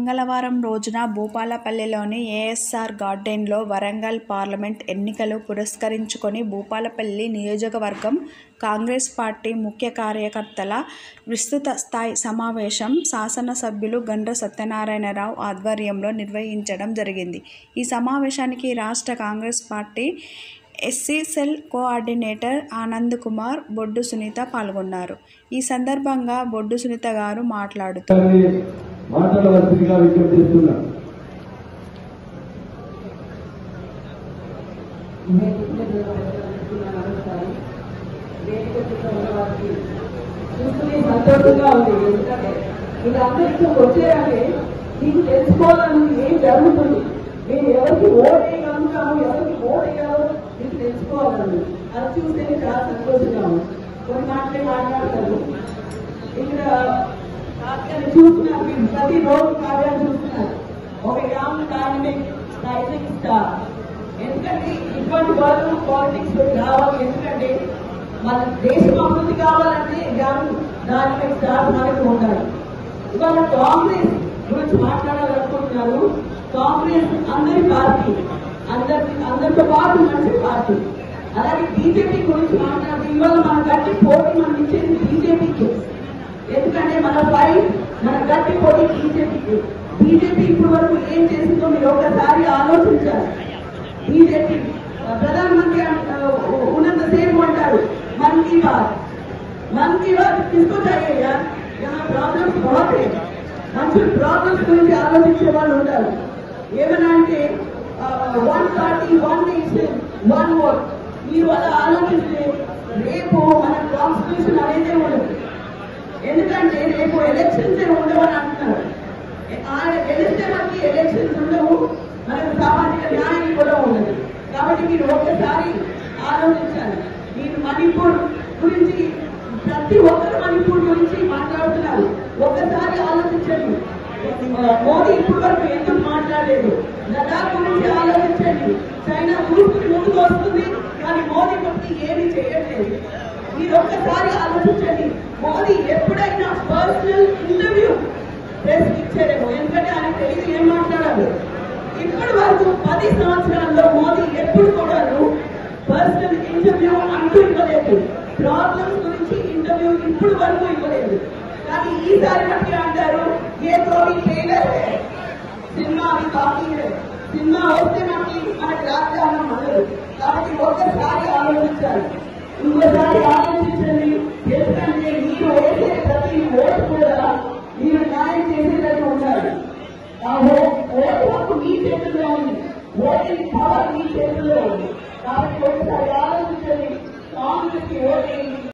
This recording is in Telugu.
మంగళవారం రోజున భూపాలపల్లిలోని ఏఎస్ఆర్ గార్డెన్లో వరంగల్ పార్లమెంట్ ఎన్నికలు పురస్కరించుకొని భూపాలపల్లి నియోజకవర్గం కాంగ్రెస్ పార్టీ ముఖ్య కార్యకర్తల విస్తృత స్థాయి సమావేశం శాసనసభ్యులు గండ్ర సత్యనారాయణరావు ఆధ్వర్యంలో నిర్వహించడం జరిగింది ఈ సమావేశానికి రాష్ట్ర Congress party SC cell coordinator Anand Kumar Boddu Sunitha పాల్గొన్నారు ఈ సందర్భంగా బొడ్డు సునీత గారు మాట్లాడుతూ గారిని మాట్లాడవలసిందిగా విజ్ఞప్తి చేస్తున్నాను చూసుకుని సంతోషంగా ఉంది ఎందుకంటే ఇది అందరికీ వచ్చేయాలి మీకు తెలుసుకోవాలని ఏం జరుగుతుంది మీరు ఎవరికి ఓట్ వేయగలుగుతాము ఎవరికి ఓట్ వేయాలో మీకు తెలుసుకోవాలని అది చూస్తే చాలా సంతోషంగా ఉంది కొన్ని మాటలే మాట్లాడతారు ఇక్కడ కార్యాన్ని చూస్తున్నారు మీరు ప్రతి రోజు కార్యాన్ని చూస్తున్నారు ఒక యాంగ్ డైనమిక్ రైజింగ్ స్టార్ ఎందుకంటే ఇటువంటి వాళ్ళు పాలిటిక్స్ లో రావాలి ఎందుకంటే మన దేశం అభివృద్ధి కావాలంటే యాంగ్ డైనమిక్ స్టార్ మనకు ఉండాలి ఇవాళ కాంగ్రెస్ గురించి మాట్లాడాలనుకుంటున్నారు కాంగ్రెస్ అందరి పార్టీ అందరి అందరితో పాటు మంచి పార్టీ అలాగే బీజేపీ గురించి మాట్లాడితే ఇవాళ మన గట్టి పోటీ మనం ఇచ్చేది బీజేపీకి ఎందుకంటే మన ఫైట్ మన గట్టి పోటీ బీజేపీకి బీజేపీ ఇప్పటి వరకు ఏం చేసిందో మీరు ఒకసారి ఆలోచించాలి బీజేపీ ప్రధానమంత్రి అన్- ఉన్నంతసేపు అంటారు మన్ కీ బాత్ मन की बात किसको चाहिए यार यहाँ प्रॉब्लम्स बहुत है మంచి ప్రాబ్లమ్స్ గురించి ఆలోచించే వాళ్ళు ఉంటారు ఏమన్నా అంటే one party one nation one vote మీరు అలా ఆలోచిస్తే రేపు మన కాన్స్టిట్యూషన్ అనేది ఉండదు ఎందుకంటే రేపు ఎలక్షన్స్ ఉండవని అంటున్నారు ఆయన గెలిస్తే మనకి ఎలక్షన్స్ ఉండవు మనకు సామాజిక న్యాయం కూడా ఉండదు కాబట్టి మీరు ఒక్కసారి ఆలోచించాలి మీరు మణిపూర్ గురించి ప్రతి ఒక్కరు మణిపూర్ గురించి మాట్లాడుతున్నారు ఒక్కసారి ఆలోచించండి మోదీ ఇప్పటి వరకు ఎందుకు మాట్లాడలేదు లడాక్ గురించి ఆలోచించండి చైనా తూర్పుకి ముందుకు వస్తుంది కానీ మోదీ గురించి ఏమీ చేయట్లేదు మీరు ఒక్కసారి ఆలోచించండి మోదీ ఎప్పుడైనా పర్సనల్ ఇంటర్వ్యూ ప్రెస్ ఇచ్చారేమో ఎందుకంటే ఆయన తెలియదు ఏం మాట్లాడాలి ఇప్పటి వరకు పది సంవత్సరాల్లో మోదీ ఎప్పుడు కూడా పర్సనల్ ఇంటర్వ్యూ అంటూ ఇవ్వలేదు ప్రాబ్లమ్స్ గురించి ఇంటర్వ్యూ ఇప్పుడు వరకు ఇవ్వలేదు కానీ ఈసారి బట్టి అంటారు ఏ తోటి ట్రైలర్ సినిమా అది కాపీ సినిమా వస్తే మనకి మనకి రాజ్యాంగం మనదు కాబట్టి ఒక్కసారి ఆలోచించాలి ఇంకోసారి ఆలోచించండి ఎందుకంటే మీరు వేసే ప్రతి ఓటు కూడా మీరు న్యాయం చేసేటట్టు ఉండాలి ఆ ఓ- ఓటు హక్కు మీ చేతుల్లో ఉంది ఓటింగ్ పవర్ మీ చేతుల్లో ఉంది కాబట్టి ఒకసారి ఆలోచించండి కాంగ్రెస్ కి ఓటేయండి